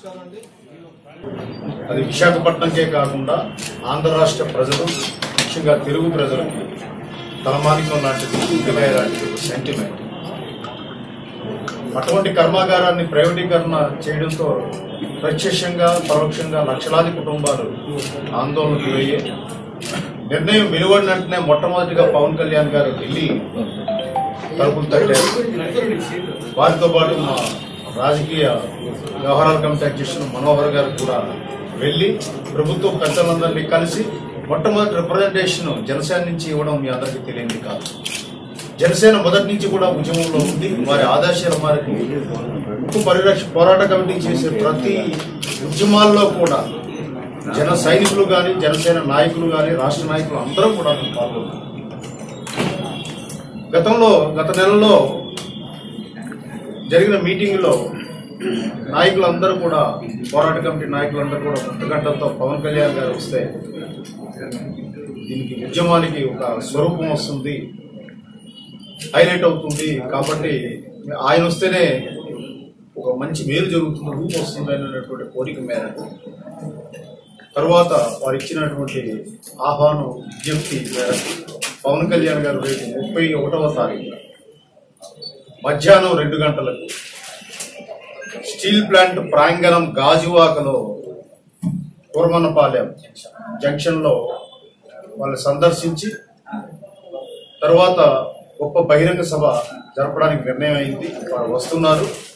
అది విశాఖపట్నంకే కాకుండా ఆంధ్ర రాష్ట్ర ప్రజలు ముఖ్యంగా తెలుగు ప్రజలకి తలమానికం లాంటిది గుండెకాయ లాంటిది ఒక సెంటిమెంట్ అటువంటి కర్మాగారాన్ని ప్రైవేటీకరణ చేయడంతో ప్రత్యక్షంగా పరోక్షంగా లక్షలాది కుటుంబాలు ఆందోళనకు గురయ్యాయి నిర్ణయం వెలువడిన వెంటనే మొట్టమొదటిగా పవన్ కళ్యాణ్ గారు ఢిల్లీ తలుపులు తట్టారు వారితో పాటు మా రాజకీయ వ్యవహారాల కమిటీ అధ్యక్షులు మనోహర్ గారు కూడా వెళ్లి ప్రభుత్వ పెద్దలందరినీ కలిసి మొట్టమొదటి రిప్రజెంటేషన్ జనసేన నుంచి ఇవ్వడం మీ అందరికీ తెలియంది కాదు జనసేన మొదటి నుంచి కూడా ఉద్యమంలో ఉంది వారి ఆదర్శాల మేరకు ఉక్కు పరిరక్ష పోరాట కమిటీ చేసే ప్రతి ఉద్యమాల్లో కూడా జన సైనికులు కానీ జనసేన నాయకులు కానీ రాష్ట్ర నాయకులు అందరూ కూడా పాల్గొన్నారు గతంలో గత నెలలో జరిగిన మీటింగ్లో నాయకులందరూ కూడా పోరాట కమిటీ నాయకులందరూ కూడా ముట్టగడ్డలతో పవన్ కళ్యాణ్ గారు వస్తే దీనికి ఉద్యమానికి ఒక స్వరూపం వస్తుంది హైలైట్ అవుతుంది కాబట్టి ఆయన వస్తేనే ఒక మంచి మేలు జరుగుతుంది రూపు వస్తుంది అనేటువంటి కోరిక మేరకు తరువాత వారు ఇచ్చినటువంటి ఆహ్వానం విజ్ఞప్తి మేరకు పవన్ కళ్యాణ్ గారు రేపు ముప్పై ఒకటవ తారీఖు మధ్యాహ్నం రెండు గంటలకు స్టీల్ ప్లాంట్ ప్రాంగణం గాజువాకలో కూర్మన్నపాలెం జంక్షన్లో వాళ్ళని సందర్శించి తర్వాత గొప్ప బహిరంగ సభ జరపడానికి నిర్ణయం అయింది వారు వస్తున్నారు